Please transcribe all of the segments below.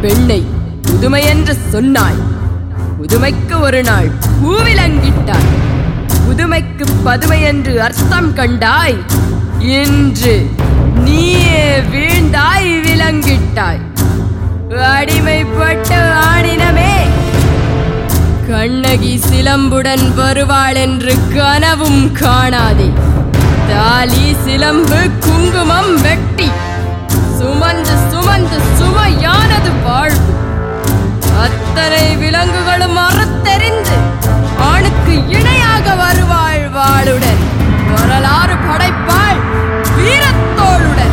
பெண்ணை புதுமை என்று சொன்னாய் புதுமைக்கு ஒரு நாள் பூவிலங்கிட்டாய் புதுமைக்கு பதுமை என்று அர்த்தம் கண்டாய் இன்று நீயே வீழ்ந்தாய் விலங்கிட்டாய் அடிமைப்பட்ட ஆணினமே கண்ணகி சிலம்புடன் வருவாள் என்று கனவும் காணாதே தாலி சிலம்பு குங்குமம் வெட்டி சுமந்து சுமந்து சுமையானது வாழ்வு அத்தனை விலங்குகளும் அறுத்தெறிந்து ஆணுக்கு இணையாக வருவாள் வாளுடன் வரலாறு படைப்பாள் வீரத்தோளுடன்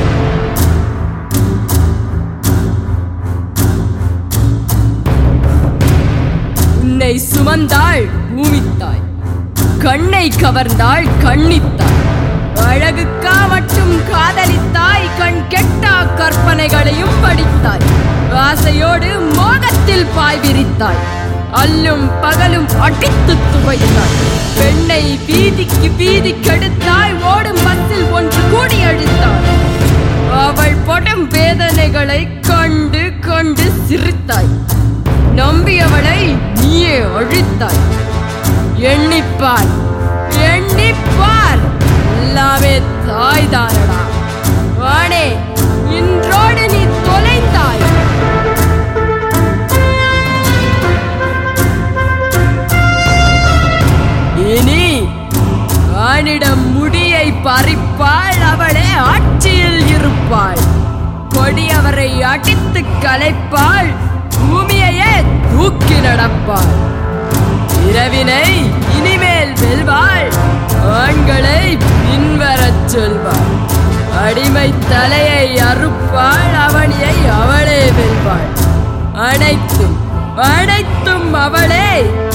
உன்னை சுமந்தாள் பூமித்தாய் கண்ணை கவர்ந்தாள் கண்ணித்தாய் அழகுக்கா மட்டும் காதலித்தாய் கண் கெட்டா கற்பனைகளையும் படித்தாய் ஆசையோடு மோகத்தில் பாய் விரித்தாய் அல்லும் பகலும் அடித்து துவைத்தாய் பெண்ணை வீதிக்கு வீதி கெடுத்தாய் ஓடும் பஸ்ஸில் ஒன்று கூடி அழித்தாய் அவள் படும் வேதனைகளை கண்டு கண்டு சிரித்தாய் நம்பியவளை நீயே அழித்தாய் எண்ணிப்பார் எண்ணிப்பார் எல்லாமே தாய்தானடா வாணே இன்றோடு நீ தொலைந்தாய் இனி ஆணிடம் முடியை பறிப்பாள் அவளே ஆட்சியில் இருப்பாள் கொடியவரை அடித்து கலைப்பாள் பூமியையே தூக்கி நடப்பாள் இரவினை இனிமேல் வெல்வாள் ஆண்களை பின்வரச் சொல்வாள் அடிமை தலையை அறுப்பாள் அவனியை அவளே வெல்வாள் அனைத்தும் அனைத்தும் அவளே